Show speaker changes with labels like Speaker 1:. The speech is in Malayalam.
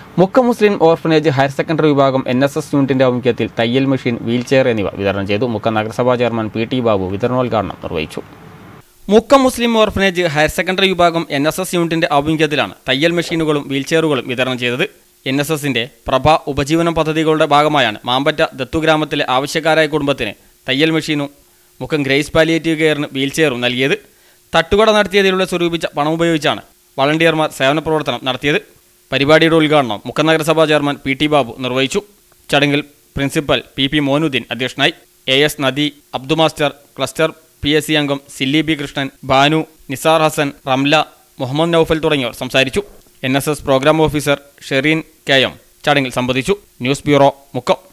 Speaker 1: മുക്ക മുസ്ലിം ഓർഫനേജ് ഹയർ സെക്കൻഡറി വിഭാഗം എൻ എസ് എസ് യൂണിറ്റിന്റെ ആഭിമുഖ്യത്തിൽ തയ്യൽ മെഷീൻ വീൽചെയർ എന്നിവ വിതരണം ചെയ്തു മുക്ക നഗരസഭാ ചെയർമാൻ പി ടി ബാബു വിതരണോദ്ഘാടനം നിർവഹിച്ചു Mukkam Muslim orphanage higher secondary വിഭാഗം എൻ എസ് എസ് യൂണിറ്റിന്റെ ആഭിമുഖ്യത്തിലാണ് തയ്യൽ മെഷീനുകളും വീൽചെയറുകളും വിതരണം ചെയ്തത് എൻ എസ് എസിന്റെ പ്രഭ ഉപജീവനം പദ്ധതികളുടെ ഭാഗമായാണ് മാമ്പറ്റ ദത്തുഗ്രാമത്തിലെ ആവശ്യക്കാരായ കുടുംബത്തിന് തയ്യൽ മെഷീനും മുക്കം ഗ്രേസ് പാലിയേറ്റീവ് കെയറിന് വീൽചെയറും നൽകിയത് തട്ടുകട നടത്തിയതിലൂടെ സ്വരൂപിച്ച പണം ഉപയോഗിച്ചാണ് വളണ്ടിയർമാർ സേവന പ്രവർത്തനം നടത്തിയത് പരിപാടിയുടെ ഉദ്ഘാടനം മുക്കം നഗരസഭാ ചെയർമാൻ പി ടി ബാബു നിർവഹിച്ചു ചടങ്ങിൽ പ്രിൻസിപ്പൽ പി പി മോനുദ്ദീൻ അധ്യക്ഷനായി എ എസ് നദി Abdu master cluster P S C അംഗം സില്ലി ബി കൃഷ്ണൻ ബാനു നിസാർ ഹസൻ റംല മുഹമ്മദ് നൌഫൽ തുടങ്ങിയവർ സംസാരിച്ചു N S S programme officer Shereen K M ചടങ്ങിൽ സംബന്ധിച്ചു ന്യൂസ് ബ്യൂറോ മുക്കം